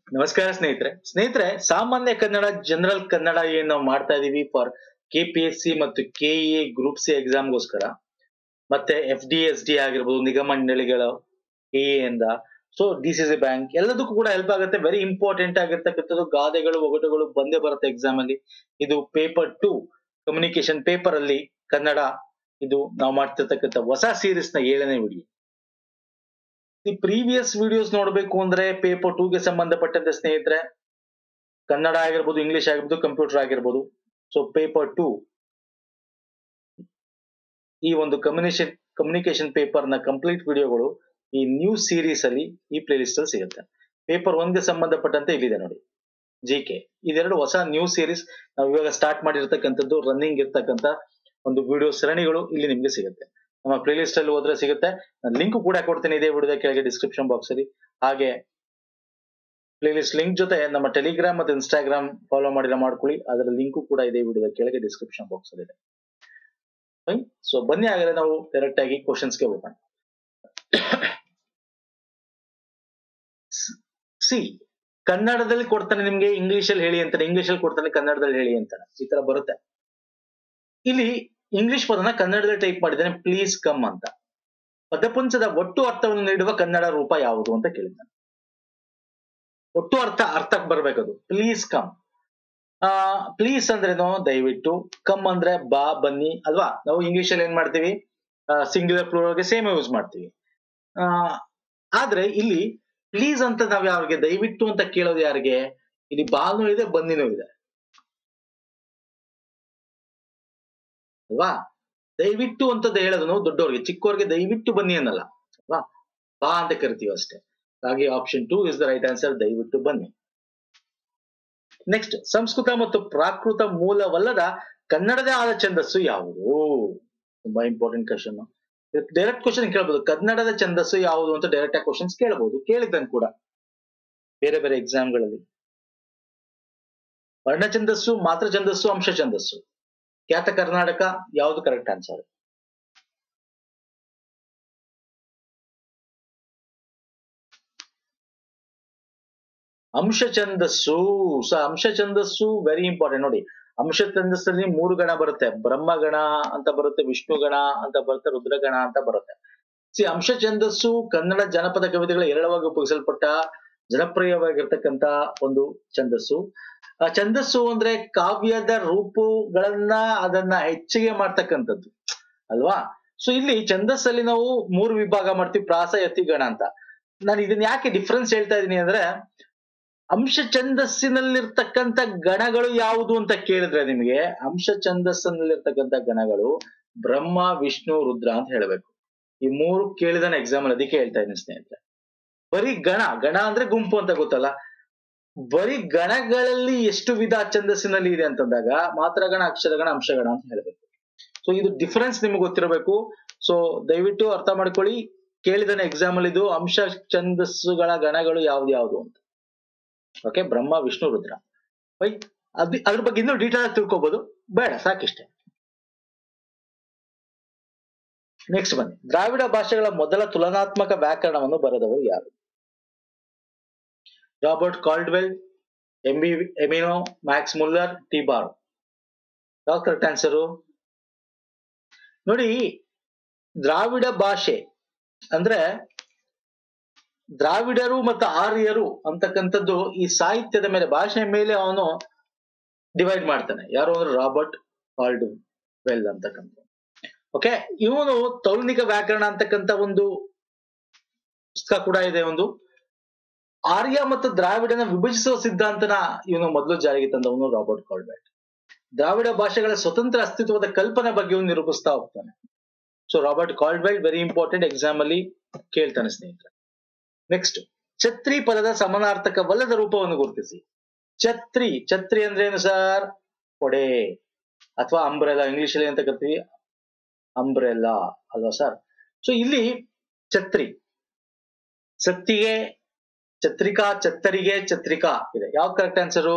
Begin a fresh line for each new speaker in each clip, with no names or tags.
ನಮಸ್ಕಾರ ಸ್ನೇಹಿತರೆ ಸ್ನೇಹಿತರೆ ಸಾಮಾನ್ಯ ಕನ್ನಡ ಜನರಲ್ ಕನ್ನಡ ಏನ್ ನಾವು ಮಾಡ್ತಾ ಇದೀವಿ for K P S C ಮತ್ತು ಕೆ ಇ ಗ್ರೂಪ್ ಸಿ ಎಕ್ಸಾಮ್ಗೋಸ್ಕರ ಮತ್ತೆ ಎಫ್ ಡಿ ಎಸ್ ಡಿ ಆಗಿರ್ಬೋದು ನಿಗಮ ಮಂಡಳಿಗಳ ಕೆ ಇಂದ so D C C bank ಎಲ್ಲದಕ್ಕೂ ಕೂಡ ಹೆಲ್ಪ್ ಆಗುತ್ತೆ ವೆರಿ ಇಂಪಾರ್ಟೆಂಟ್ ಆಗಿರ್ತಕ್ಕಂಥದ್ದು ಗಾದೆಗಳು ಒಗಟುಗಳು ಬಂದೇ ಬರುತ್ತೆ ಎಕ್ಸಾಮ್ ಅಲ್ಲಿ ಇದು ಪೇಪರ್ ಟು ಕಮ್ಯುನಿಕೇಶನ್ ಪೇಪರ್ ಅಲ್ಲಿ ಕನ್ನಡ ಇದು ನಾವು ಮಾಡ್ತಿರ್ತಕ್ಕಂಥ ಹೊಸ ಸೀರೀಸ್ ನ ಏಳನೇ ವಿಡಿಯೋ ಈ ಪ್ರೀವಿಯಸ್ ವಿಡಿಯೋಸ್ ನೋಡ್ಬೇಕು ಅಂದ್ರೆ ಪೇಪರ್ ಟೂ ಗೆ ಸಂಬಂಧಪಟ್ಟಂತೆ ಸ್ನೇಹಿತರೆ ಕನ್ನಡ ಆಗಿರ್ಬೋದು ಇಂಗ್ಲಿಷ್ ಆಗಿರ್ಬೋದು ಕಂಪ್ಯೂಟರ್ ಆಗಿರ್ಬೋದು ಸೊ ಪೇಪರ್ ಟೂ ಈ ಒಂದು ಕಮ್ಯುನಿಕೇಶನ್ ಕಮ್ಯುನಿಕೇಶನ್ ಪೇಪರ್ ನ ಕಂಪ್ಲೀಟ್ ವಿಡಿಯೋಗಳು ಈ ನ್ಯೂ ಸೀರೀಸ್ ಅಲ್ಲಿ ಈ ಪ್ಲೇ ಲಿಸ್ಟ್ ಅಲ್ಲಿ ಸಿಗುತ್ತೆ ಪೇಪರ್ ಒನ್ ಗೆ ಸಂಬಂಧಪಟ್ಟಂತೆ ಇಲ್ಲಿದೆ ನೋಡಿ ಜಿ ಕೆ ಇದೆರಡು ಹೊಸ ನ್ಯೂ ಸೀರೀಸ್ ನಾವು ಇವಾಗ ಸ್ಟಾರ್ಟ್ ಮಾಡಿರ್ತಕ್ಕಂಥದ್ದು ರನ್ನಿಂಗ್ ಇರ್ತಕ್ಕಂಥ ಒಂದು ವಿಡಿಯೋ ಸರಣಿಗಳು ಇಲ್ಲಿ ನಿಮ್ಗೆ ಸಿಗುತ್ತೆ ನಮ್ಮ ಪ್ಲೇ ಲಿಸ್ಟ್ ಅಲ್ಲಿ ಹೋದ್ರೆ ಸಿಗುತ್ತೆ ನಾನು ಲಿಂಕ್ ಕೂಡ ಕೊಡ್ತೀನಿ ಇದೇ ವಿಡಿಯೋದ ಕೆಳಗೆ ಡಿಸ್ಕ್ರಿಪ್ಷನ್ ಬಾಕ್ಸ್ ಅಲ್ಲಿ ಹಾಗೆ ಪ್ಲೇ ಲಿಸ್ಟ್ ಲಿಂಕ್ ಜೊತೆ ನಮ್ಮ ಟೆಲಿಗ್ರಾಮ್ ಮತ್ತು ಇನ್ಸ್ಟಾಗ್ರಾಮ್ ಫಾಲೋ ಮಾಡಿಲ್ಲ ಮಾಡ್ಕೊಳ್ಳಿ ಅದರ ಲಿಂಕು ಕೂಡ ಇದೇ ವಿಡಿಯೋದ ಕೆಳಗೆ ಡಿಸ್ಕ್ರಿಪ್ಷನ್ ಬಾಕ್ಸ್ ಅಲ್ಲಿ ಇದೆ ಸೊ ಬನ್ನಿ ಹಾಗಾದ್ರೆ ನಾವು ಡೈರೆಕ್ಟ್ ಆಗಿ ಕ್ವಶನ್ಸ್ಗೆ ಹೋಗೋಣ ಸಿ ಕನ್ನಡದಲ್ಲಿ ಕೊಡ್ತಾನೆ ನಿಮ್ಗೆ ಇಂಗ್ಲಿಷ್ ಅಲ್ಲಿ ಹೇಳಿ ಅಂತಾನೆ ಇಂಗ್ಲಿಷ್ ಅಲ್ಲಿ ಕೊಡ್ತಾನೆ ಕನ್ನಡದಲ್ಲಿ ಹೇಳಿ ಅಂತಾನೆ ಈ ತರ ಬರುತ್ತೆ ಇಲ್ಲಿ ಇಂಗ್ಲಿಷ್ ಪದನ ಕನ್ನಡದಲ್ಲಿ ಟೈಪ್ ಮಾಡಿದ್ದಾನೆ ಪ್ಲೀಸ್ ಕಮ್ ಅಂತ ಪದಪುಂಸದ ಒಟ್ಟು ಅರ್ಥವನ್ನು ನೀಡುವ ಕನ್ನಡ ರೂಪ ಯಾವುದು ಅಂತ ಕೇಳಿದ್ದಾನೆ ಒಟ್ಟು ಅರ್ಥ ಅರ್ಥಕ್ಕೆ ಬರ್ಬೇಕದು ಪ್ಲೀಸ್ ಕಮ್ ಆ ಪ್ಲೀಸ್ ಅಂದ್ರೇನು ದಯವಿಟ್ಟು ಕಮ್ ಅಂದ್ರೆ ಬಾ ಬನ್ನಿ ಅಲ್ವಾ ನಾವು ಇಂಗ್ಲಿಷ್ ಅಲ್ಲಿ ಏನ್ ಮಾಡ್ತೀವಿ ಸಿಂಗ್ಯುಲರ್ ಪ್ಲೂರಲ್ಗೆ ಸೇಮ್ ಯೂಸ್ ಮಾಡ್ತೀವಿ ಆ ಆದ್ರೆ ಇಲ್ಲಿ ಪ್ಲೀಸ್ ಅಂತ ನಾವ್ ಯಾರಿಗೆ ದಯವಿಟ್ಟು ಅಂತ ಕೇಳೋದು ಯಾರಿಗೆ ಇಲ್ಲಿ ಬಾನು ಇದೆ ಬನ್ನಿನೂ ಇದೆ ಅಲ್ವಾ ದಯವಿಟ್ಟು ಅಂತದ್ದು ಹೇಳೋದು ನಾವು ದೊಡ್ಡವ್ರಿಗೆ ಚಿಕ್ಕವ್ರಿಗೆ ದಯವಿಟ್ಟು ಬನ್ನಿ ಅನ್ನಲ್ಲ ಅಲ್ವಾ ಬಾ ಅಂತ ಕರಿತೀವಿ ಅಷ್ಟೇ ಹಾಗೆ option two is the right answer ದಯವಿಟ್ಟು ಬನ್ನಿ ನೆಕ್ಸ್ಟ್ ಸಂಸ್ಕೃತ ಮತ್ತು ಪ್ರಾಕೃತ ಮೂಲವಲ್ಲದ ಕನ್ನಡದೇ ಆದ ಛಂದಸ್ಸು ಯಾವುದು ತುಂಬಾ ಇಂಪಾರ್ಟೆಂಟ್ ಕ್ವಶನ್ ಡೈರೆಕ್ಟ್ ಕ್ವಶನ್ ಕೇಳಬಹುದು ಕನ್ನಡದ ಛಂದಸ್ಸು ಯಾವುದು ಅಂತ ಡೈರೆಕ್ಟ್ ಆಗಿ ಕ್ವಶನ್ಸ್ ಕೇಳಬಹುದು ಕೇಳಿದ್ದಾನೆ ಕೂಡ ಬೇರೆ ಬೇರೆ ಎಕ್ಸಾಮ್ಗಳಲ್ಲಿ ವರ್ಣ ಛಂದಸ್ಸು ಮಾತ್ರ ಛಂದಸ್ಸು ಅಂಶ ಛಂದಸ್ಸು ಖ್ಯಾತ ಕರ್ನಾಟಕ ಯಾವುದು ಕರೆಕ್ಟ್ ಆನ್ಸರ್ ಅಂಶ ಛಂದಸ್ಸು ಸೊ ಅಂಶ ಛಂದಸ್ಸು ವೆರಿ ಇಂಪಾರ್ಟೆಂಟ್ ನೋಡಿ ಅಂಶ ಛಂದಸ್ಸಲ್ಲಿ ಮೂರು ಗಣ ಬರುತ್ತೆ ಬ್ರಹ್ಮಗಣ ಅಂತ ಬರುತ್ತೆ ವಿಷ್ಣು ಗಣ ಅಂತ ಬರುತ್ತೆ ರುದ್ರಗಣ ಅಂತ ಬರುತ್ತೆ ಸಿ ಅಂಶ ಛಂದಸ್ಸು ಕನ್ನಡ ಜನಪದ ಕವಿತೆಗಳ ಎರಡವಾಗಿ ಉಪಯೋಗಿಸಲ್ಪಟ್ಟ ಜನಪ್ರಿಯವಾಗಿರ್ತಕ್ಕಂತ ಒಂದು ಛಂದಸ್ಸು ಆ ಛಂದಸ್ಸು ಅಂದ್ರೆ ಕಾವ್ಯದ ರೂಪುಗಳನ್ನ ಅದನ್ನ ಹೆಚ್ಚಿಗೆ ಮಾಡ್ತಕ್ಕಂಥದ್ದು ಅಲ್ವಾ ಸೊ ಇಲ್ಲಿ ಛಂದಸ್ಸಲ್ಲಿ ನಾವು ಮೂರು ವಿಭಾಗ ಮಾಡ್ತೀವಿ ಪ್ರಾಸ ಯತಿ ಗಣ ಅಂತ ನಾನು ಇದನ್ನ ಯಾಕೆ ಡಿಫ್ರೆನ್ಸ್ ಹೇಳ್ತಾ ಇದೀನಿ ಅಂದ್ರೆ ಅಂಶ ಛಂದಸ್ಸಿನಲ್ಲಿರ್ತಕ್ಕಂಥ ಗಣಗಳು ಯಾವುದು ಅಂತ ಕೇಳಿದ್ರೆ ನಿಮಗೆ ಅಂಶ ಛಂದಸ್ಸಿನಲ್ಲಿರ್ತಕ್ಕಂಥ ಗಣಗಳು ಬ್ರಹ್ಮ ವಿಷ್ಣು ರುದ್ರ ಅಂತ ಹೇಳ್ಬೇಕು ಈ ಮೂರು ಕೇಳಿದಾನೆ ಎಕ್ಸಾಮ್ ಅಲ್ಲಿ ಅದಕ್ಕೆ ಹೇಳ್ತಾ ಇದ್ದೀನಿ ಸ್ನೇಹಿತರೆ ಬರೀ ಗಣ ಗಣ ಅಂದ್ರೆ ಗುಂಪು ಅಂತ ಗೊತ್ತಲ್ಲ ಬರೀ ಗಣಗಳಲ್ಲಿ ಎಷ್ಟು ವಿಧ ಛಂದಸ್ಸಿನಲ್ಲಿ ಇದೆ ಅಂತಂದಾಗ ಮಾತ್ರ ಗಣ ಅಕ್ಷರ ಗಣ ಅಂಶಗಣ ಅಂತ ಹೇಳ್ಬೇಕು ಸೊ ಇದು ಡಿಫರೆನ್ಸ್ ನಿಮ್ಗೆ ಗೊತ್ತಿರಬೇಕು ಸೊ ದಯವಿಟ್ಟು ಅರ್ಥ ಮಾಡ್ಕೊಳ್ಳಿ ಕೇಳಿದಾನೆ ಎಕ್ಸಾಮ್ ಅಲ್ಲಿ ಇದು ಅಂಶ ಛಂದಸ್ಸುಗಳ ಗಣಗಳು ಯಾವ್ದು ಯಾವ್ದು ಅಂತ ಓಕೆ ಬ್ರಹ್ಮ ವಿಷ್ಣು ರುದ್ರ ವೈ ಅದ್ ಅದ್ರ ಬಗ್ಗೆ ಇನ್ನೂ ಡೀಟೇಲ್ ಆಗಿ ತಿಳ್ಕೊಬಹುದು ಬೇಡ ಸಾಕಿಷ್ಟೇ ನೆಕ್ಸ್ಟ್ ಬನ್ನಿ ದ್ರಾವಿಡ ಭಾಷೆಗಳ ಮೊದಲ ತುಲನಾತ್ಮಕ ವ್ಯಾಕರಣವನ್ನು ಬರೆದವರು ಯಾರು Robert Caldwell M B Emeneau Max Muller T Burrow ಯಾವ ಕರೆಕ್ಟ್ ಆನ್ಸರು ನೋಡಿ ದ್ರಾವಿಡ ಭಾಷೆ ಅಂದ್ರೆ ದ್ರಾವಿಡರು ಮತ್ತು ಆರ್ಯರು ಅಂತಕ್ಕಂಥದ್ದು ಈ ಸಾಹಿತ್ಯದ ಮೇಲೆ ಭಾಷೆಯ ಮೇಲೆ ಅವನು ಡಿವೈಡ್ ಮಾಡ್ತಾನೆ ಯಾರು ಅಂದ್ರೆ ರಾಬರ್ಟ್ ಕಾಲ್ಡ್ ವೆಲ್ ಅಂತಕ್ಕಂಥ ಓಕೆ ಇವನು ತೌಲ್ನಿಕ ವ್ಯಾಕರಣ ಅಂತಕ್ಕಂಥ ಒಂದು ಪುಸ್ತಕ ಕೂಡ ಇದೆ ಒಂದು ಆರ್ಯ ಮತ್ತು ದ್ರಾವಿಡನ ವಿಭಜಿಸುವ ಸಿದ್ಧಾಂತನ ಇವನು ಮೊದಲು ಜಾರಿಗೆ ತಂದವನು ರಾಬರ್ಟ್ ಕಾಲ್ಡ್ವೆಲ್ ದ್ರಾವಿಡ ಭಾಷೆಗಳ ಸ್ವತಂತ್ರ ಅಸ್ತಿತ್ವದ ಕಲ್ಪನೆ ಬಗ್ಗೆ ಇವನು ನಿರೂಪಿಸ್ತಾ ಹೋಗ್ತಾನೆ so Robert Caldwell very important exam ಅಲ್ಲಿ ಕೇಳ್ತಾನೆ ಸ್ನೇಹಿತರೆ ನೆಕ್ಸ್ಟ್ ಛತ್ರಿ ಪದದ ಸಮಾನಾರ್ಥಕವಲ್ಲದ ರೂಪವನ್ನು ಗುರುತಿಸಿ ಛತ್ರಿ ಛತ್ರಿ ಅಂದ್ರೆ ಏನು ಸರ್ ಕೊಡೆ ಅಥವಾ ಅಂಬ್ರೆಲಾ ಇಂಗ್ಲಿಷ್ ಅಲ್ಲಿ ಅಂತ ಕರಿತೀವಿ ಅಂಬ್ರೆಲಾ ಅಲ್ವಾ ಸರ್ ಸೊ ಇಲ್ಲಿ ಛತ್ರಿ ಸತ್ತಿಗೆ ಛತ್ರಿಕಾ ಛತ್ತರಿಗೆ ಛತ್ರಿಕಾ ಇದೆ ಯಾವ ಕರೆಕ್ಟ್ ಆನ್ಸರು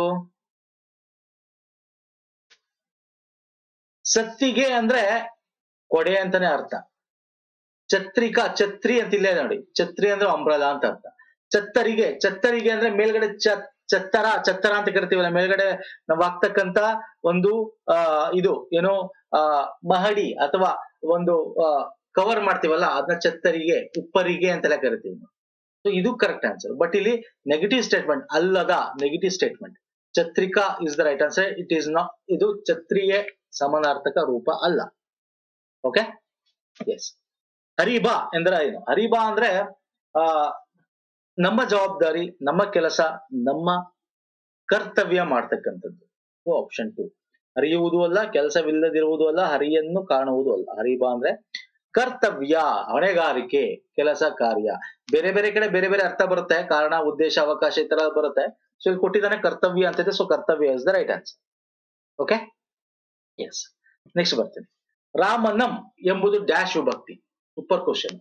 ಸತ್ತಿಗೆ ಅಂದ್ರೆ ಕೊಡೆ ಅಂತಾನೆ ಅರ್ಥ ಛತ್ರಿಕಾ ಛತ್ರಿ ಅಂತ ಇಲ್ಲೇ ನೋಡಿ ಛತ್ರಿ ಅಂದ್ರೆ ಅಂಬ್ರಲಾ ಅಂತ ಅರ್ಥ ಚತ್ತರಿಗೆ ಚತ್ತರಿಗೆ ಅಂದ್ರೆ ಮೇಲ್ಗಡೆ ಚ ಚತ್ತರ ಚತ್ತರ ಅಂತ ಕರಿತೀವಲ್ಲ ಮೇಲ್ಗಡೆ ನಾವು ಹಾಕ್ತಕ್ಕಂತ ಒಂದು ಆ ಇದು ಏನೋ ಆ ಮಹಡಿ ಅಥವಾ ಒಂದು ಕವರ್ ಮಾಡ್ತೀವಲ್ಲ ಅದನ್ನ ಚತ್ತರಿಗೆ ಉಪ್ಪರಿಗೆ ಅಂತೆಲ್ಲ ಕರಿತೀವಿ ಸೊ ಇದು ಕರೆಕ್ಟ್ ಆನ್ಸರ್ ಬಟ್ ಇಲ್ಲಿ ನೆಗೆಟಿವ್ ಸ್ಟೇಟ್ಮೆಂಟ್ ಅಲ್ಲದ ನೆಗೆಟಿವ್ ಸ್ಟೇಟ್ಮೆಂಟ್ ಛತ್ರಿಕಾ is the right answer it is not ಇದು ಛತ್ರಿಯೇ ಸಮಾನಾರ್ಥಕ ರೂಪ ಅಲ್ಲ ಓಕೆ ಎಸ್ ಹರಿಬಾ ಎಂದ್ರೆ ಏನು ಹರಿಬಾ ಅಂದ್ರೆ ಆ ನಮ್ಮ ಜವಾಬ್ದಾರಿ ನಮ್ಮ ಕೆಲಸ ನಮ್ಮ ಕರ್ತವ್ಯ ಮಾಡ್ತಕ್ಕಂಥದ್ದು ಆಪ್ಷನ್ ಟು ಹರಿಯುವುದು ಅಲ್ಲ ಕೆಲಸವಿಲ್ಲದಿರುವುದು ಅಲ್ಲ ಹರಿಯನ್ನು ಕಾಣುವುದು ಅಲ್ಲ ಹರಿಬಾ ಅಂದ್ರೆ ಕರ್ತವ್ಯ ಹೊಣೆಗಾರಿಕೆ ಕೆಲಸ ಕಾರ್ಯ ಬೇರೆ ಬೇರೆ ಕಡೆ ಬೇರೆ ಬೇರೆ ಅರ್ಥ ಬರುತ್ತೆ ಕಾರಣ ಉದ್ದೇಶ ಅವಕಾಶ ಈ ತರ ಬರುತ್ತೆ ಸೊ ಇಲ್ಲಿ ಕೊಟ್ಟಿದ್ದಾನೆ ಕರ್ತವ್ಯ ಅಂತಿದೆ ಸೊ ಕರ್ತವ್ಯ is the right answer okay yes next ಬರ್ತೀನಿ ರಾಮನಂ ಎಂಬುದು ಡ್ಯಾಶ್ ವಿಭಕ್ತಿ ಸೂಪರ್ ಕ್ವಶನ್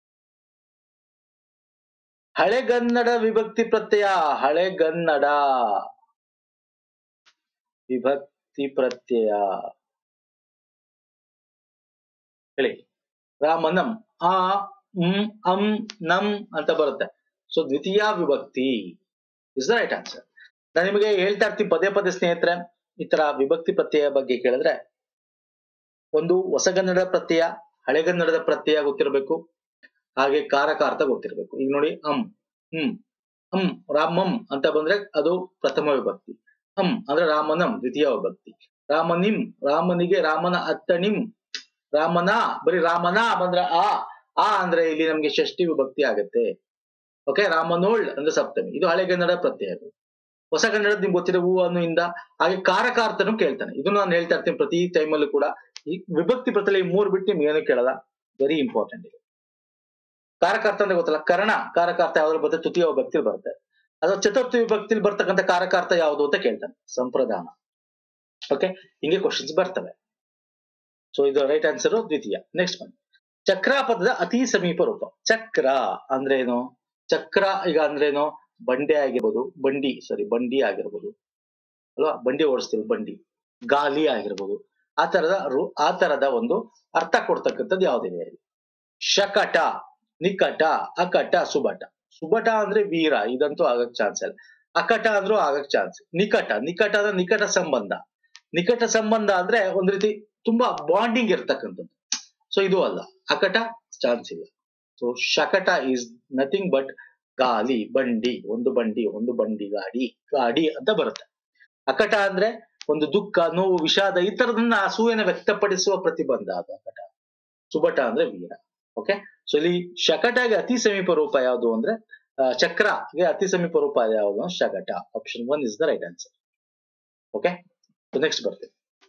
ಹಳೆಗನ್ನಡ ವಿಭಕ್ತಿ ಪ್ರತ್ಯಯ ಹಳೆಗನ್ನಡ ವಿಭಕ್ತಿ ಪ್ರತ್ಯಯ ಹೇಳಿ ರಾಮನಂ ಆ ಉಂ ಅಂ ನಂ ಅಂತ ಬರುತ್ತೆ ಸೊ ದ್ವಿತೀಯ ವಿಭಕ್ತಿ ಇಸ್ ದ ರೈಟ್ ಆನ್ಸರ್ ನಾನು ನಿಮಗೆ ಹೇಳ್ತಾ ಇರ್ತೀನಿ ಪದೇ ಪದೇ ಸ್ನೇಹಿತರೆ ಈ ತರ ವಿಭಕ್ತಿ ಪ್ರತ್ಯಯ ಬಗ್ಗೆ ಕೇಳಿದ್ರೆ ಒಂದು ಹೊಸಗನ್ನಡ ಪ್ರತ್ಯಯ ಹಳೆಗನ್ನಡದ ಪ್ರತ್ಯಯ ಗೊತ್ತಿರಬೇಕು ಹಾಗೆ ಕಾರಕಾರ್ಥ ಗೊತ್ತಿರಬೇಕು ಈಗ ನೋಡಿ ಅಂ ಹ್ಮ್ ಅಂ ರಾಮಂ ಅಂತ ಬಂದ್ರೆ ಅದು ಪ್ರಥಮ ವಿಭಕ್ತಿ ಅಂ ಅಂದ್ರೆ ರಾಮನಂ ದ್ವಿತೀಯ ವಿಭಕ್ತಿ ರಾಮನಿಂ ರಾಮನಿಗೆ ರಾಮನ ಅತ್ತಣಿಂ ರಾಮನ ಬರೀ ರಾಮನ ಬಂದ್ರೆ ಆ ಆ ಅಂದ್ರೆ ಇಲ್ಲಿ ನಮ್ಗೆ ಷಷ್ಠಿ ವಿಭಕ್ತಿ ಆಗತ್ತೆ ಓಕೆ ರಾಮನೋಳ್ ಅಂದ್ರೆ ಸಪ್ತಮಿ ಇದು ಹಳೆಗನ್ನಡ ಪ್ರತ್ಯಯಗಳು ಹೊಸ ಕನ್ನಡದ ನಿಮ್ಗೆ ಗೊತ್ತಿರೋ ಹೂ ಅನ್ನು ಇಂದ ಹಾಗೆ ಕಾರಕಾರ್ಥನು ಕೇಳ್ತಾನೆ ಇದನ್ನು ನಾನು ಹೇಳ್ತಾ ಇರ್ತೀನಿ ಪ್ರತಿ ಟೈಮಲ್ಲೂ ಕೂಡ ಈ ವಿಭಕ್ತಿ ಪ್ರತ್ಯಯ ಈ ಮೂರ್ ಬಿಟ್ಟು ನಿಮ್ಗೆ ಏನು ಕೇಳಲ್ಲ ವೆರಿ ಇಂಪಾರ್ಟೆಂಟ್ ಇದು ಕಾರಕಾರ್ಥ ಅಂದ್ರೆ ಗೊತ್ತಲ್ಲ ಕರ್ಣ ಕಾರಕಾರ್ಥ ಯಾವ್ದು ಬರುತ್ತೆ ತೃತೀಯ ವಿಭಕ್ತಿಲಿ ಬರುತ್ತೆ ಅಥವಾ ಚತುರ್ಥಿ ವಿಭಕ್ತಿಲಿ ಬರ್ತಕ್ಕಂಥ ಕಾರಕಾರ್ಥ ಯಾವುದು ಅಂತ ಕೇಳ್ತಾನೆ ಸಂಪ್ರದಾನ ಓಕೆ ಹಿಂಗೆ ಕ್ವಶನ್ಸ್ ಬರ್ತವೆ ಸೊ ಇದು ರೈಟ್ ಆನ್ಸರ್ ದ್ವಿತೀಯ ನೆಕ್ಸ್ಟ್ ಒನ್ ಚಕ್ರ ಪದದ ಅತಿ ಸಮೀಪ ರೂಪ ಚಕ್ರ ಅಂದ್ರೆ ಏನು ಚಕ್ರ ಈಗ ಅಂದ್ರೆ ಏನು ಬಂಡೆ ಆಗಿರ್ಬೋದು ಬಂಡಿ ಸಾರಿ ಬಂಡಿ ಆಗಿರ್ಬೋದು ಅಲ್ವಾ ಬಂಡಿ ಓಡಿಸ್ತೀವಿ ಬಂಡಿ ಗಾಲಿ ಆಗಿರ್ಬೋದು ಆ ತರದ ರು- ಆ ತರದ ಒಂದು ಅರ್ಥ ಕೊಡ್ತಕ್ಕಂಥದ್ದು ಯಾವ್ದಿದೆ ಇಲ್ಲಿ? ಶಕಟ ನಿಕಟ ಅಕಟ ಸುಬಟ ಸುಬಟ ಅಂದ್ರೆ ವೀರ ಇದಂತೂ ಆಗಕ್ ಚಾನ್ಸ್ ಇಲ್ಲ ಅಕಟ ಅಂದ್ರೂ ಆಗಕ್ ಚಾನ್ಸ್ ನಿಕಟ ನಿಕಟ ಅಂದ್ರೆ ನಿಕಟ ಸಂಬಂಧ ನಿಕಟ ಸಂಬಂಧ ಅಂದ್ರೆ ಒಂದ್ ರೀತಿ ತುಂಬಾ ಬಾಂಡಿಂಗ್ ಇರ್ತಕ್ಕಂಥದ್ದು ಸೊ ಇದು ಅಲ್ಲ ಅಕಟ ಚಾನ್ಸ್ ಇಲ್ಲ ಸೊ ಶಕಟ ಈಸ್ ನಥಿಂಗ್ ಬಟ್ ಗಾಲಿ ಬಂಡಿ ಒಂದು ಬಂಡಿ ಒಂದು ಬಂಡಿ ಗಾಡಿ ಗಾಡಿ ಅಂತ ಬರುತ್ತೆ ಅಕಟ ಅಂದ್ರೆ ಒಂದು ದುಃಖ ನೋವು ವಿಷಾದ ಈ ತರದನ್ನ ಅಸೂಯೆನ ವ್ಯಕ್ತಪಡಿಸುವ ಪ್ರತಿಬಂಧ ಅದು ಅಕಟ ಸುಬಟ ಅಂದ್ರೆ ವೀರ ಓಕೆ ಸೊ ಇಲ್ಲಿ ಶಕಟಗೆ ಅತಿ ಸಮೀಪ ರೂಪ ಯಾವುದು ಅಂದ್ರೆ ಆ, ಚಕ್ರಗೆ ಅತಿ ಸಮೀಪ ರೂಪ ಯಾವುದು ಅಂದ್ರೆ ಶಕಟ option one is the right answer okay next ಬರ್ತೇವೆ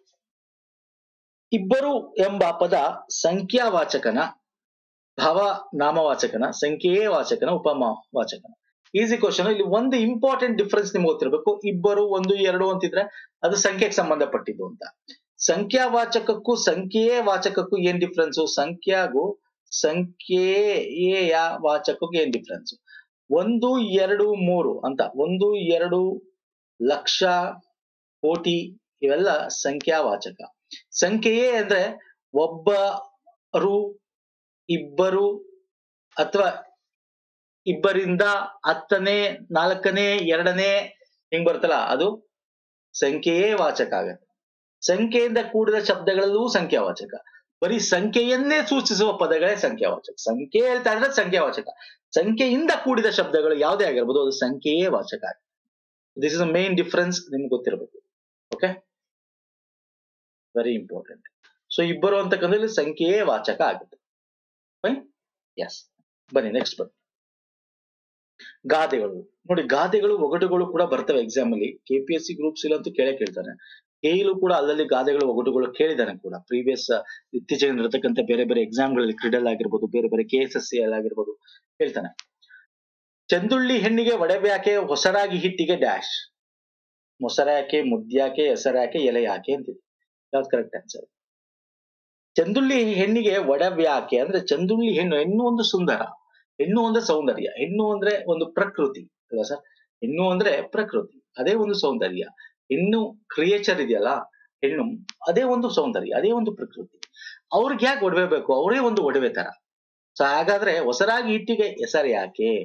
ಇಬ್ಬರು ಎಂಬ ಪದ ಸಂಖ್ಯಾವಾಚಕನ ಭಾವ ನಾಮವಾಚಕನ ಸಂಖ್ಯೆಯೇ ವಾಚಕನ ಉಪಮಾ ವಾಚಕನ ಈಸಿ ಕ್ವಶನ್ ಇಲ್ಲಿ ಒಂದು ಇಂಪಾರ್ಟೆಂಟ್ ಡಿಫರೆನ್ಸ್ ನಿಮ್ಗೆ ಗೊತ್ತಿರಬೇಕು ಇಬ್ಬರು ಒಂದು ಎರಡು ಅಂತಿದ್ರೆ ಅದು ಸಂಖ್ಯೆಗೆ ಸಂಬಂಧಪಟ್ಟಿದ್ದು ಅಂತ ಸಂಖ್ಯಾವಾಚಕಕ್ಕೂ ಸಂಖ್ಯೆಯೇ ವಾಚಕಕ್ಕೂ ಏನ್ ಡಿಫ್ರೆನ್ಸ್ ಸಂಖ್ಯಾಗೂ ಸಂಖ್ಯೆಯ ವಾಚಕಕ್ಕೂ ಏನ್ ಡಿಫ್ರೆನ್ಸ್ ಒಂದು ಎರಡು ಮೂರು ಅಂತ ಒಂದು ಎರಡು ಲಕ್ಷ ಕೋಟಿ ಇವೆಲ್ಲ ಸಂಖ್ಯಾವಾಚಕ ಸಂಖ್ಯೆಯೇ ಅಂದ್ರೆ ಒಬ್ಬರು ಇಬ್ಬರು ಅಥವಾ ಇಬ್ಬರಿಂದ ಹತ್ತನೇ ನಾಲ್ಕನೇ ಎರಡನೇ ಹಿಂಗ್ ಬರ್ತಲ್ಲ ಅದು ಸಂಖ್ಯೆಯೇ ವಾಚಕ ಆಗತ್ತೆ ಸಂಖ್ಯೆಯಿಂದ ಕೂಡಿದ ಶಬ್ದಗಳಲ್ಲೂ ಸಂಖ್ಯಾವಾಚಕ ಬರೀ ಸಂಖ್ಯೆಯನ್ನೇ ಸೂಚಿಸುವ ಪದಗಳೇ ಸಂಖ್ಯಾವಾಚಕ ಸಂಖ್ಯೆ ಹೇಳ್ತಾ ಇದ್ರೆ ಸಂಖ್ಯಾವಾಚಕ ಸಂಖ್ಯೆಯಿಂದ ಕೂಡಿದ ಶಬ್ದಗಳು ಯಾವುದೇ ಆಗಿರ್ಬೋದು ಅದು ಸಂಖ್ಯೆಯೇ ವಾಚಕ ಆಗುತ್ತೆ this is a main difference ನಿಮ್ಗೆ ಗೊತ್ತಿರಬೇಕು ಓಕೆ ವೆರಿ ಇಂಪಾರ್ಟೆಂಟ್ ಸೊ ಇಬ್ಬರು ಅಂತಕ್ಕಂಥದ್ದು ಸಂಖ್ಯೆಯೇ ವಾಚಕ ಆಗುತ್ತೆ ಫೈನ್ ಎಸ್ ಬನ್ನಿ ನೆಕ್ಸ್ಟ್ ಬನ್ನಿ ಗಾದೆಗಳು ನೋಡಿ ಗಾದೆಗಳು ಒಗಟುಗಳು ಕೂಡ ಬರ್ತವೆ ಎಕ್ಸಾಮ್ ಅಲ್ಲಿ K P S C groups ಅಂತೂ ಕೇಳೇ ಕೇಳ್ತಾನೆ ಕೇಳು ಕೂಡ ಅಲ್ಲಲ್ಲಿ ಗಾದೆಗಳು ಒಗಟುಗಳು ಕೇಳಿದಾನೆ ಕೂಡ ಪ್ರೀವಿಯಸ್ ಇತ್ತೀಚೆಗೆ ನಡೆತಕ್ಕಂಥ ಬೇರೆ ಬೇರೆ ಎಕ್ಸಾಮ್ಗಳಲ್ಲಿ ಕ್ರೀಡಲ್ ಆಗಿರ್ಬೋದು ಬೇರೆ ಬೇರೆ ಕೆ ಎಸ್ ಎಸ್ ಸಿ ಆಗಿರ್ಬೋದು ಹೇಳ್ತಾನೆ ಚಂದುಳ್ಳಿ ಹೆಣ್ಣಿಗೆ ಒಡವ್ಯಾಕೆ ಹೊಸರಾಗಿ ಹಿಟ್ಟಿಗೆ ಡ್ಯಾಶ್ ಮೊಸರಾಕೆ ಮುದ್ಯಾಕೆ ಹೆಸರಾಕೆ ಎಲೆ ಯಾಕೆ ಅಂತಿದೆ ಯಾವ್ದು ಕರೆಕ್ಟ್ ಆನ್ಸರ್ ಚಂದುಳ್ಳಿ ಹೆಣ್ಣಿಗೆ ಒಡವ್ಯಾಕೆ ಅಂದ್ರೆ ಚಂದುಳ್ಳಿ ಹೆಣ್ಣು ಹೆಣ್ಣು ಒಂದು ಸುಂದರ ಹೆಣ್ಣು ಅಂದ್ರೆ ಸೌಂದರ್ಯ ಹೆಣ್ಣು ಅಂದ್ರೆ ಒಂದು ಪ್ರಕೃತಿ ಅಲ್ವಾ ಸರ್ ಹೆಣ್ಣು ಅಂದ್ರೆ ಪ್ರಕೃತಿ ಅದೇ ಒಂದು ಸೌಂದರ್ಯ ಹೆಣ್ಣು ಕ್ರಿಯೇಚರ್ ಇದೆಯಲ್ಲ ಹೆಣ್ಣು ಅದೇ ಒಂದು ಸೌಂದರ್ಯ ಅದೇ ಒಂದು ಪ್ರಕೃತಿ ಅವ್ರಿಗೆ ಯಾಕೆ ಒಡವೆ ಬೇಕು ಅವರೇ ಒಂದು ಒಡವೆ ತರ ಸೊ ಹಾಗಾದ್ರೆ ಹೊಸರಾಗಿ ಹಿಟ್ಟಿಗೆ ಹೆಸರು ಯಾಕೆ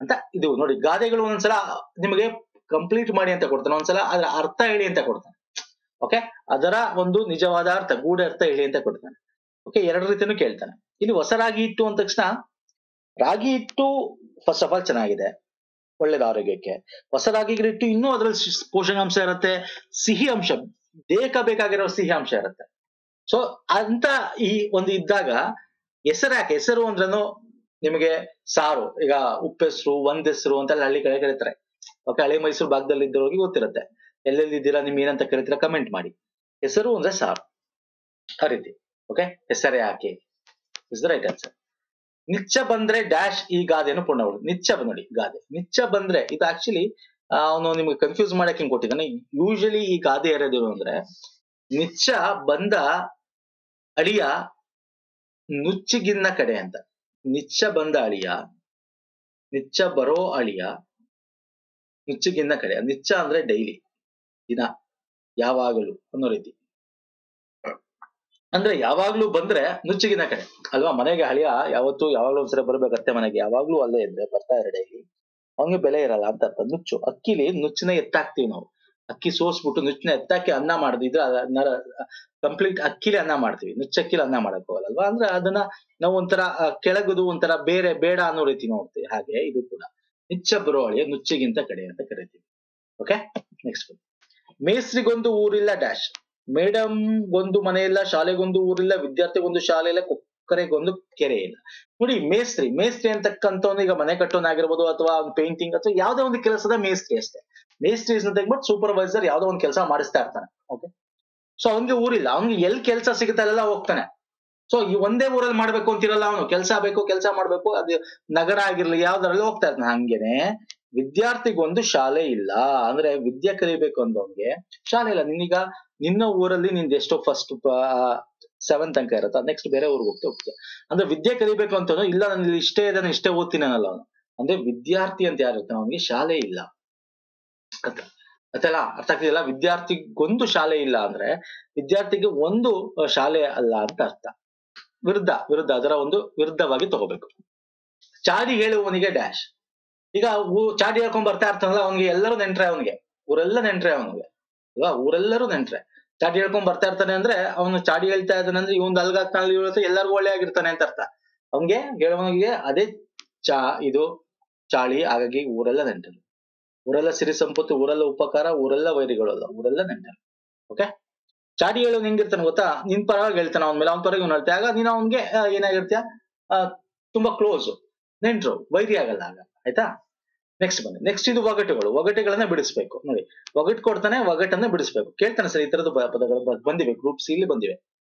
ಅಂತ ಇದು ನೋಡಿ ಗಾದೆಗಳು ಒಂದ್ಸಲ ನಿಮಗೆ ಕಂಪ್ಲೀಟ್ ಮಾಡಿ ಅಂತ ಕೊಡ್ತಾನೆ ಒಂದ್ಸಲ ಅದರ ಅರ್ಥ ಹೇಳಿ ಅಂತ ಕೊಡ್ತಾನೆ ಓಕೆ ಅದರ ಒಂದು ನಿಜವಾದ ಅರ್ಥ ಗೂಢ ಅರ್ಥ ಹೇಳಿ ಅಂತ ಕೊಡ್ತಾನೆ ಓಕೆ ಎರಡು ರೀತಿನೂ ಕೇಳ್ತಾನೆ ಇಲ್ಲಿ ಹೊಸ ರಾಗಿ ಹಿಟ್ಟು ಅಂದ ತಕ್ಷಣ ರಾಗಿ ಹಿಟ್ಟು ಫಸ್ಟ್ ಆಫ್ ಆಲ್ ಚೆನ್ನಾಗಿದೆ ಒಳ್ಳೇದು ಆರೋಗ್ಯಕ್ಕೆ ಹೊಸ ರಾಗಿ ಹಿಟ್ಟು ಇನ್ನೂ ಅದ್ರಲ್ಲಿ ಶ್- ಪೋಷಕಾಂಶ ಇರುತ್ತೆ ಸಿಹಿ ಅಂಶ ದೇಹಕ್ಕೆ ಬೇಕಾಗಿರೋ ಸಿಹಿ ಅಂಶ ಇರುತ್ತೆ ಸೊ ಅಂತ ಈ ಒಂದು ಇದ್ದಾಗ ಹೆಸರು ಯಾಕೆ ಹೆಸರು ಅಂದ್ರೂ ನಿಮಗೆ ಸಾರು ಈಗ ಉಪ್ಪೆಸರು ಒಂದ್ ಹೆಸರು ಅಂತೆಲ್ಲ ಹಳ್ಳಿ ಕಡೆ ಕರೀತಾರೆ ಓಕೆ ಹಳೆ ಮೈಸೂರು ಭಾಗದಲ್ಲಿ ಇದ್ದವ್ರಿಗೆ ಗೊತ್ತಿರುತ್ತೆ ಎಲ್ಲೆಲ್ಲಿ ಇದ್ದೀರಾ ನಿಮ್ ಏನಂತ ಕರಿತೀರಾ ಕಮೆಂಟ್ ಮಾಡಿ ಹೆಸರು ಅಂದ್ರೆ ಸಾರು ಆ ರೀತಿ ಓಕೆ ಹೆಸರೇ ಯಾಕೆ ಇಸ್ ದ ರೈಟ್ ಆನ್ಸರ್ ನಿಚ್ಚ ಬಂದ್ರೆ ಡ್ಯಾಶ್ ಈ ಗಾದೆಯನ್ನು ಪೂರ್ಣಗೊಳ್ಳು ನಿಚ್ಚ ಬ- ನೋಡಿ ಗಾದೆ ನಿಚ್ಚ ಬಂದ್ರೆ ಇದು ಆಕ್ಚುಲಿ ಅವನು ನಿಮ್ಗೆ ಕನ್ಫ್ಯೂಸ್ ಮಾಡಕ್ ಹಿಂಗ್ ಕೊಟ್ಟಿದ್ದಾನೆ ಯೂಶಲಿ ಈ ಗಾದೆ ಇರೋದು ಅಂದ್ರೆ ನಿಚ್ಚ ಬಂದ ಅಳಿಯ ನುಚ್ಚಿಗಿನ್ನ ಕಡೆ ಅಂತ ನಿಚ್ಚ ಬಂದ ಅಳಿಯ ನಿಚ್ಚ ಬರೋ ಅಳಿಯ ನುಚ್ಚಿಗಿನ್ನ ಕಡೆ ನಿಚ್ಚ ಅಂದ್ರೆ ಡೈಲಿ ದಿನ ಯಾವಾಗಲೂ ಅನ್ನೋ ರೀತಿ ಅಂದ್ರೆ ಯಾವಾಗ್ಲೂ ಬಂದ್ರೆ ನುಚ್ಚಿಗಿನ ಕಡೆ ಅಲ್ವಾ ಮನೆಗೆ ಹಳಿಯ ಯಾವತ್ತು ಯಾವಾಗ್ಲೂ ಒಂದ್ಸಲ ಬರ್ಬೇಕತ್ತೆ ಮನೆಗೆ ಯಾವಾಗ್ಲೂ ಅಲ್ಲೇ ಇದ್ರೆ ಬರ್ತಾ ಇರೋ ಡೈಲಿ ಅವನಿಗೆ ಬೆಲೆ ಇರಲ್ಲ ಅಂತ ಅರ್ಥ ನುಚ್ಚು ಅಕ್ಕಿಲಿ ನುಚ್ಚನ್ನ ಎತ್ತಾಕ್ತಿವಿ ನಾವು ಅಕ್ಕಿ ಸೋಸ್ಬಿಟ್ಟು ನುಚ್ಚನ್ನ ಎತ್ತಾಕಿ ಅನ್ನ ಮಾಡಿದ್ರೆ ಕಂಪ್ಲೀಟ್ ಅಕ್ಕಿಲಿ ಅನ್ನ ಮಾಡ್ತೀವಿ ನುಚ್ಚಕ್ಕಿಲಿ ಅನ್ನ ಮಾಡಕ್ ಹೋಗಲ್ಲಲ್ವಾ ಅಂದ್ರೆ ಅದನ್ನ ನಾವು ಒಂಥರ ಆ, ಕೆಳಗುದು ಒಂಥರ ಬೇರೆ ಬೇಡ ಅನ್ನೋ ರೀತಿ ನೋಡ್ತೀವಿ ಹಾಗೆ ಇದು ಕೂಡ ನಿಚ್ಚ ಬರೋಳಿಯ ನುಚ್ಚಿಗಿಂತ ಕಡೆ ಅಂತ ಕರಿತೀವಿ ಓಕೆ ನೆಕ್ಸ್ಟ್ ಮೇಸ್ರಿಗೊಂದು ಊರಿಲ್ಲ ಡ್ಯಾಶ್ ಮೇಡಮ್ಗೊಂದು ಮನೆ ಇಲ್ಲ ಶಾಲೆಗೊಂದು ಊರಿಲ್ಲ ವಿದ್ಯಾರ್ಥಿಗೊಂದು ಶಾಲೆ ಇಲ್ಲ ಕುಕ್ಕರೆಗೊಂದು ಕೆರೆ ಇಲ್ಲ ನೋಡಿ ಮೇಸ್ತ್ರಿ ಮೇಸ್ತ್ರಿ ಅಂತಕ್ಕಂಥವ್ನು ಈಗ ಮನೆ ಕಟ್ಟೋನಾಗಿರ್ಬೋದು ಅಥವಾ ಒಂದು ಪೇಂಟಿಂಗ್ ಅಥವಾ ಯಾವ್ದೋ ಒಂದು ಕೆಲಸದ ಮೇಸ್ತ್ರಿ ಅಷ್ಟೇ ಮೇಸ್ತ್ರಿ ತೆಗ್ಬಿಟ್ಟು ಸೂಪರ್ವೈಸರ್ ಯಾವ್ದೋ ಒಂದು ಕೆಲಸ ಮಾಡಿಸ್ತಾ ಇರ್ತಾನೆ ಓಕೆ ಸೊ ಅವನಿಗೆ ಊರಿಲ್ಲ ಅವ್ನಿಗೆ ಎಲ್ಲಿ ಕೆಲಸ ಸಿಗುತ್ತೆ ಅಲ್ಲೆಲ್ಲ ಹೋಗ್ತಾನೆ ಸೊ ಈ ಒಂದೇ ಊರಲ್ಲಿ ಮಾಡ್ಬೇಕು ಅಂತಿರಲ್ಲ ಅವನು ಕೆಲಸ ಬೇಕು ಕೆಲಸ ಮಾಡ್ಬೇಕು ಅದು ನಗರ ಆಗಿರ್ಲಿ ಯಾವ್ದ್ರಲ್ಲಿ ಹೋಗ್ತಾ ಇರ್ತಾನೆ ಹಂಗೇನೆ ವಿದ್ಯಾರ್ಥಿಗೊಂದು ಶಾಲೆ ಇಲ್ಲ ಅಂದ್ರೆ ವಿದ್ಯೆ ಕಲಿಬೇಕು ಅಂದವನ್ಗೆ ಶಾಲೆ ಇಲ್ಲ ನಿನ್ನೀಗ ನಿನ್ನ ಊರಲ್ಲಿ ನಿಂದ ಎಷ್ಟೋ ಫಸ್ಟ್ ಸೆವೆಂತ್ ತನಕ ಇರುತ್ತೆ ನೆಕ್ಸ್ಟ್ ಬೇರೆ ಊರಿಗೆ ಹೋಗ್ತಾ ಹೋಗ್ತೀಯ ಅಂದ್ರೆ ವಿದ್ಯೆ ಕಲಿಬೇಕು ಅಂತ ಇಲ್ಲ ನಾನು ಇಲ್ಲಿ ಇಷ್ಟೇ ಇದೆ ನಾನು ಇಷ್ಟೇ ಓದ್ತೀನಿ ಅನ್ನಲ್ಲ ಅವನು ಅಂದ್ರೆ ವಿದ್ಯಾರ್ಥಿ ಅಂತ ಯಾರು ಇರ್ತಾನೆ ಅವನಿಗೆ ಶಾಲೆ ಇಲ್ಲ ಅಂತ ಆಯ್ತಲ್ಲ ಅರ್ಥ ಆಗ್ತಿದೆಯಲ್ಲ ವಿದ್ಯಾರ್ಥಿಗೊಂದು ಶಾಲೆ ಇಲ್ಲ ಅಂದ್ರೆ ವಿದ್ಯಾರ್ಥಿಗೆ ಒಂದು ಅಹ್, ಶಾಲೆ ಅಲ್ಲ ಅಂತ ಅರ್ಥ ವಿರುದ್ಧ ವಿರುದ್ಧ ಅದರ ಒಂದು ವಿರುದ್ಧವಾಗಿ ತಗೋಬೇಕು ಚಾಡಿ ಹೇಳುವವನಿಗೆ ಡ್ಯಾಶ್ ಈಗ ಊ- ಚಾಡಿ ಹೇಳ್ಕೊಂಡ್ ಬರ್ತಾ ಇರ್ತಾನಲ್ಲ ಅವನಿಗೆ ಎಲ್ಲರೂ ನೆಂಟ್ರೆ ಅವನಿಗೆ ಊರೆಲ್ಲ ನೆಂಟ್ರೆ ಅವನಿಗೆ ಅಲ್ವಾ ಊರೆಲ್ಲರೂ ನೆಂಟ್ರೆ ಚಾಡಿ ಹೇಳ್ಕೊಂಡ್ ಬರ್ತಾ ಇರ್ತಾನೆ ಅಂದ್ರೆ ಅವನು ಚಾಡಿ ಹೇಳ್ತಾ ಇದ್ದಾನೆ ಅಂದ್ರೆ ಇವನ್ ಅಲ್ಗಾಗ್ತಾನೆ ಇವತ್ತು ಎಲ್ಲರಿಗೂ ಒಳ್ಳೆ ಆಗಿರ್ತಾನೆ ಅಂತ ಅರ್ಥ ಅವನ್ಗೆ ಹೇಳುವವನಿಗೆ ಅದೇ ಚಾ ಇದು ಚಾಳಿ ಹಾಗಾಗಿ ಊರೆಲ್ಲ ನೆಂಟರು ಊರೆಲ್ಲ ಸಿರಿ ಸಂಪತ್ತು ಊರೆಲ್ಲ ಉಪಕಾರ ಊರೆಲ್ಲ ವೈರಿಗಳಲ್ಲ ಊರೆಲ್ಲ ನೆಂಟರು ಓಕೆ ಚಾಡಿ ಹೇಳೋನ್ ಹೆಂಗಿರ್ತಾನೆ ಗೊತ್ತಾ ನಿನ್ ಪರವಾಗಿ ಹೇಳ್ತಾನೆ ಅವನ ಮೇಲೆ ಅವನ ಪರವಾಗಿ ಅವ್ನು ಹೇಳ್ತಾ ಆಗ ನೀನ್ ಅವನ್ಗೆ ಆ, ಏನಾಗಿರ್ತೀಯ ಆ, ತುಂಬಾ ಕ್ಲೋಸ್ ನೆಂಟ್ರು ವೈರಿ ಆಗಲ್ಲ ಆಗ ಆಯ್ತಾ ನೆಕ್ಸ್ಟ್ ಬನ್ನಿ ನೆಕ್ಸ್ಟ್ ಇದು ಒಗಟುಗಳು ಒಗಟುಗಳನ್ನ ಬಿಡಿಸ್ಬೇಕು ನೋಡಿ ಒಗಟ್ ಕೊಡ್ತಾನೆ ಒಗಟನ್ನ ಬಿಡಿಸ್ಬೇಕು ಕೇಳ್ತಾನೆ ಸರ್ ಈ ತರದ ಪದಗಳು ಬ- ಬಂದಿವೆ ಗ್ರೂಪ್ಸ್ ಇಲ್ಲಿ ಬಂದಿವೆ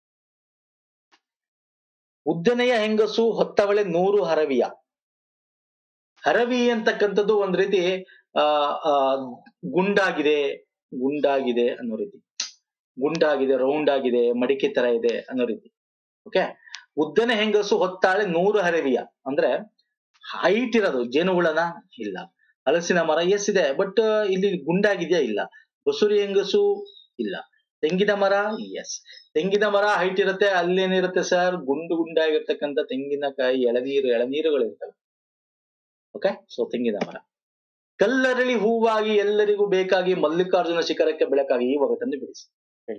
ಉದ್ದನೆಯ ಹೆಂಗಸು ಹೊತ್ತವಳೆ ನೂರು ಹರವಿಯ ಹರವಿ ಅಂತಕ್ಕಂಥದ್ದು ಒಂದ್ ರೀತಿ ಆ ಆ ಗುಂಡಾಗಿದೆ ಗುಂಡಾಗಿದೆ ಅನ್ನೋ ರೀತಿ ಗುಂಡಾಗಿದೆ ರೌಂಡ್ ಆಗಿದೆ ಮಡಿಕೆ ತರ ಇದೆ ಅನ್ನೋ ರೀತಿ ಓಕೆ ಉದ್ದನೆ ಹೆಂಗಸು ಹೊತ್ತಾಳೆ ನೂರು ಹರವಿಯ ಅಂದ್ರೆ ಹೈಟ್ ಇರೋದು ಜೇನುಹುಳನ ಇಲ್ಲ ಹಲಸಿನ ಮರ ಎಸ್ ಇದೆ ಬಟ್ ಇಲ್ಲಿ ಗುಂಡಾಗಿದೆಯಾ ಇಲ್ಲ ಬಸುರಿ ಹೆಂಗಸು ಇಲ್ಲ ತೆಂಗಿನ ಮರ ಎಸ್ ತೆಂಗಿನ ಮರ ಹೈಟ್ ಇರುತ್ತೆ ಅಲ್ಲೇನಿರುತ್ತೆ ಸರ್ ಗುಂಡು ಗುಂಡಾಗಿರ್ತಕ್ಕಂಥ ತೆಂಗಿನಕಾಯಿ ಎಳನೀರು ಎಳನೀರುಗಳು ಇರ್ತವೆ ಓಕೆ ಸೊ ತೆಂಗಿನ ಮರ ಕಲ್ಲರಳಿ ಹೂವಾಗಿ ಎಲ್ಲರಿಗೂ ಬೇಕಾಗಿ ಮಲ್ಲಿಕಾರ್ಜುನ ಶಿಖರಕ್ಕೆ ಬೆಳಕಾಗಿ ಈ ಒಗಟನ್ನು ಬಿಡಿಸಿ ಹೇಳಿ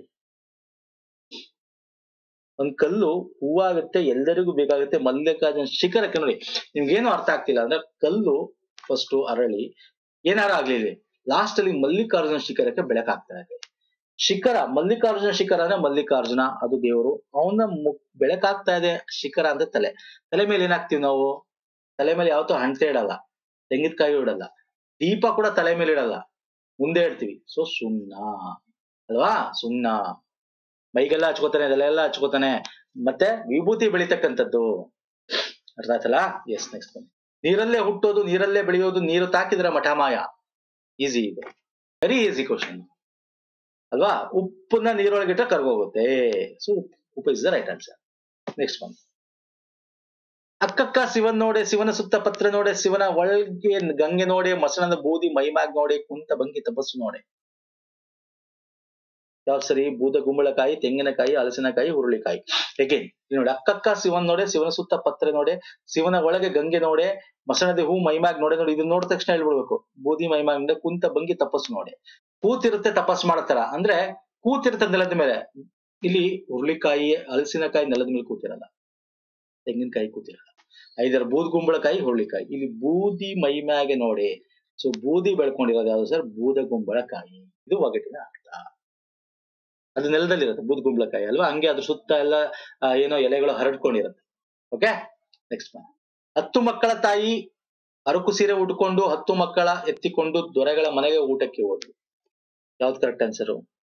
ಒಂದ್ ಕಲ್ಲು ಹೂವಾಗುತ್ತೆ ಎಲ್ಲರಿಗೂ ಬೇಕಾಗುತ್ತೆ ಮಲ್ಲಿಕಾರ್ಜುನ ಶಿಖರಕ್ಕೆ ನೋಡಿ ನಿಮ್ಗೇನು ಅರ್ಥ ಆಗ್ತಿಲ್ಲ ಅಂದ್ರೆ ಕಲ್ಲು ಫಸ್ಟ್ ಅರಳಿ ಏನಾರ ಆಗ್ಲಿಲ್ಲ ಲಾಸ್ಟ್ ಅಲ್ಲಿ ಮಲ್ಲಿಕಾರ್ಜುನ ಶಿಖರಕ್ಕೆ ಬೆಳಕಾಗ್ತಾ ಇದೆ ಶಿಖರ ಮಲ್ಲಿಕಾರ್ಜುನ ಶಿಖರ ಅಂದ್ರೆ ಮಲ್ಲಿಕಾರ್ಜುನ ಅದು ದೇವರು ಅವನ ಮು- ಬೆಳಕಾಗ್ತಾ ಇದೆ ಶಿಖರ ಅಂದ್ರೆ ತಲೆ ತಲೆ ಮೇಲೆ ಏನಾಗ್ತೀವಿ ನಾವು ತಲೆ ಮೇಲೆ ಯಾವತ್ತೂ ಹಣ್ಸೆ ಇಡಲ್ಲ ತೆಂಗಿನಕಾಯಿ ಇಡಲ್ಲ ದೀಪ ಕೂಡ ತಲೆ ಮೇಲೆ ಇಡಲ್ಲ ಮುಂದೆ ಇಡ್ತೀವಿ ಸೊ ಸುಣ್ಣ ಅಲ್ವಾ ಸುಣ್ಣ ಮೈಗೆಲ್ಲ ಹಚ್ಕೋತಾನೆ ಅದೆಲ್ಲ ಹಚ್ಕೋತಾನೆ ಮತ್ತೆ ವಿಭೂತಿ ಬೆಳಿತಕ್ಕಂಥದ್ದು ಅರ್ಥ ಆಯ್ತಲ್ಲ ಎಸ್ ನೆಕ್ಸ್ಟ್ ಬನ್ನಿ ನೀರಲ್ಲೇ ಹುಟ್ಟೋದು ನೀರಲ್ಲೇ ಬೆಳೆಯೋದು ನೀರು ತಾಕಿದ್ರೆ ಮಠಮಾಯ ಈಸಿ ಇದು ವೆರಿ ಈಸಿ ಕ್ವಶನ್ ಅಲ್ವಾ ಉಪ್ಪನ್ನ ನೀರೊಳಗಿಟ್ರೆ ಕರ್ಗೋಗುತ್ತೆ ಸೊ ಉಪ್ಪು is the right answer next ಬಂದು ಅಕ್ಕಕ್ಕ ಶಿವನ್ ನೋಡೆ ಶಿವನ ಸುತ್ತ ಪತ್ರ ನೋಡೆ ಶಿವನ ಒಳಗೆ ಗಂಗೆ ನೋಡೆ ಮಸಣದ ಬೂದಿ ಮೈಮ್ಯಾಗ್ ನೋಡೆ ಕುಂತ ಬಂಗಿ ತಪಸ್ಸು ನೋಡೆ ಯಾವ ಸರಿ ಬೂದಗುಂಬಳಕಾಯಿ ತೆಂಗಿನಕಾಯಿ ಹಲಸಿನಕಾಯಿ ಹುರುಳಿಕಾಯಿ ಅಗೇನ್ ನೋಡಿ ಅಕ್ಕಕ್ಕ ಶಿವನ್ ನೋಡೆ ಶಿವನ ಸುತ್ತ ಪತ್ರೆ ನೋಡೆ ಶಿವನ ಒಳಗೆ ಗಂಗೆ ನೋಡೆ ಮಸಣದೆ ಹೂ ಮೈಮಾಗ್ ನೋಡೆ ನೋಡಿ ಇದನ್ನ ನೋಡಿದ ತಕ್ಷಣ ಹೇಳ್ಬಿಡ್ಬೇಕು ಬೂದಿ ಮೈಮಾಗ್ ಅಂದ್ರೆ ಕುಂತ ಬಂಗಿ ತಪಸ್ಸು ನೋಡೆ ಕೂತಿರುತ್ತೆ ತಪಸ್ಸು ಮಾಡತಾರ ಅಂದ್ರೆ ಕೂತಿರುತ್ತೆ ನೆಲದ ಮೇಲೆ ಇಲ್ಲಿ ಹುರುಳಿಕಾಯಿ ಹಲಸಿನಕಾಯಿ ನೆಲದ ಮೇಲೆ ಕೂತಿರಲ್ಲ ತೆಂಗಿನಕಾಯಿ ಕೂತಿರಲ್ಲ ಐದರ ಬೂದ್ ಗುಂಬಳಕಾಯಿ ಹುರುಳಿಕಾಯಿ ಇಲ್ಲಿ ಬೂದಿ ಮೈಮ್ಯಾಗೆ ನೋಡಿ ಸೊ ಬೂದಿ ಬೆಳ್ಕೊಂಡಿರೋದು ಯಾವ್ದು ಸರ್ ಬೂದ ಗುಂಬಳಕಾಯಿ ಇದು ಒಗಟಿನ ಅರ್ಥ ಅದು ನೆಲದಲ್ಲಿರುತ್ತೆ ಬೂದ್ ಗುಂಬಳಕಾಯಿ ಅಲ್ವಾ ಹಂಗೆ ಅದ್ರ ಸುತ್ತ ಎಲ್ಲ ಆ, ಏನೋ ಎಲೆಗಳು ಹರಡ್ಕೊಂಡಿರುತ್ತೆ ಓಕೆ ನೆಕ್ಸ್ಟ್ ಹತ್ತು ಮಕ್ಕಳ ತಾಯಿ ಅರಕು ಸೀರೆ ಉಟ್ಕೊಂಡು ಹತ್ತು ಮಕ್ಕಳ ಎತ್ತಿಕೊಂಡು ದೊರೆಗಳ ಮನೆಗೆ ಊಟಕ್ಕೆ ಹೋದ್ರು ಯಾವ್ದು ಕರೆಕ್ಟ್ ಆನ್ಸರು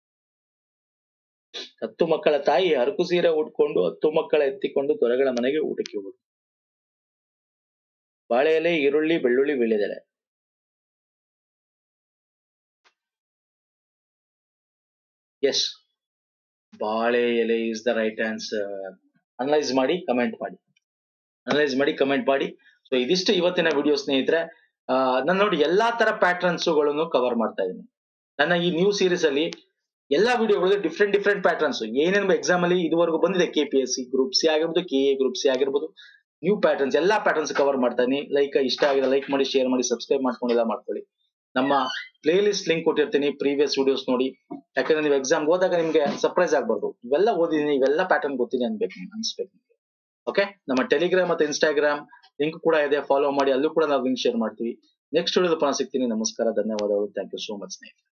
ಹತ್ತು ಮಕ್ಕಳ ತಾಯಿ ಅರಕು ಸೀರೆ ಉಟ್ಕೊಂಡು ಹತ್ತು ಮಕ್ಕಳ ಎತ್ತಿಕೊಂಡು ದೊರೆಗಳ ಮನೆಗೆ ಊಟಕ್ಕೆ ಹೋದ್ರು ಬಾಳೆ ಎಲೆ ಈರುಳ್ಳಿ ಬೆಳ್ಳುಳ್ಳಿ ವೀಳ್ಯದೆಲೆ ಎಸ್ ಬಾಳೆ ಎಲೆ is the right answer analyse ಮಾಡಿ ಕಮೆಂಟ್ ಮಾಡಿ ಅನಲೈಸ್ ಮಾಡಿ ಕಮೆಂಟ್ ಮಾಡಿ ಸೊ ಇದಿಷ್ಟು ಇವತ್ತಿನ ವಿಡಿಯೋ ಸ್ನೇಹಿತರೆ ಆ, ನಾನು ನೋಡಿ ಎಲ್ಲಾ ತರ ಪ್ಯಾಟರ್ನ್ಸ್ ಗಳನ್ನು ಕವರ್ ಮಾಡ್ತಾ ಇದ್ದೀನಿ ನನ್ನ ಈ ನ್ಯೂ ಸೀರೀಸ್ ಅಲ್ಲಿ ಎಲ್ಲಾ ವಿಡಿಯೋಗಳಿಗೆ ಡಿಫ್ರೆಂಟ್ ಡಿಫ್ರೆಂಟ್ ಪ್ಯಾಟರ್ನ್ಸ್ ಏನೇನು ಎಕ್ಸಾಮ್ ಅಲ್ಲಿ ಇದುವರೆಗೂ ಬಂದಿದೆ K P S C group C ಆಗಿರ್ಬೋದು ಕೆ ಎ ಗ್ರೂಪ್ ಸಿ ಆಗಿರ್ಬೋದು ನ್ಯೂ ಪ್ಯಾಟರ್ನ್ಸ್ ಎಲ್ಲಾ ಪ್ಯಾಟರ್ನ್ಸ್ ಕವರ್ ಮಾಡ್ತಾ ಇದೀನಿ ಲೈಕ್ ಇಷ್ಟ ಆಗಿದೆ ಲೈಕ್ ಮಾಡಿ ಶೇರ್ ಮಾಡಿ ಸಬ್ಸ್ಕ್ರೈಬ್ ಮಾಡ್ಕೊಂಡಿಲ್ಲ ಮಾಡ್ಕೊಳ್ಳಿ ನಮ್ಮ ಪ್ಲೇ ಲಿಸ್ಟ್ ಲಿಂಕ್ ಕೊಟ್ಟಿರ್ತೀನಿ ಪ್ರೀವಿಯಸ್ ವಿಡಿಯೋಸ್ ನೋಡಿ ಯಾಕಂದ್ರೆ ನೀವು ಎಕ್ಸಾಮ್ ಹೋದಾಗ ನಿಮ್ಗೆ ಸರ್ಪ್ರೈಸ್ ಆಗ್ಬಾರ್ದು ಇವೆಲ್ಲ ಓದಿದೀನಿ ಇವೆಲ್ಲ ಪ್ಯಾಟರ್ನ್ ಗೊತ್ತಿದೆ ಅನ್ಬೇಕು ಅನ್ಸ್ಬೇಕು ನಿಮ್ಗೆ ಓಕೆ ನಮ್ಮ ಟೆಲಿಗ್ರಾಮ್ ಮತ್ತೆ ಇನ್ಸ್ಟಾಗ್ರಾಮ್ ಲಿಂಕ್ ಕೂಡ ಇದೆ ಫಾಲೋ ಮಾಡಿ ಅಲ್ಲೂ ಕೂಡ ನಾವು ಲಿಂಕ್ ಶೇರ್ ಮಾಡ್ತೀವಿ ನೆಕ್ಸ್ಟ್ ವಿಡಿಯೋದ ಪುನಃ ಸಿಗ್ತೀನಿ ನಮಸ್ಕಾರ ಧನ್ಯವಾದಗಳು ಥ್ಯಾಂಕ್ ಯು ಸೋ ಮಚ್ ಸ್ನೇಹಿತರೆ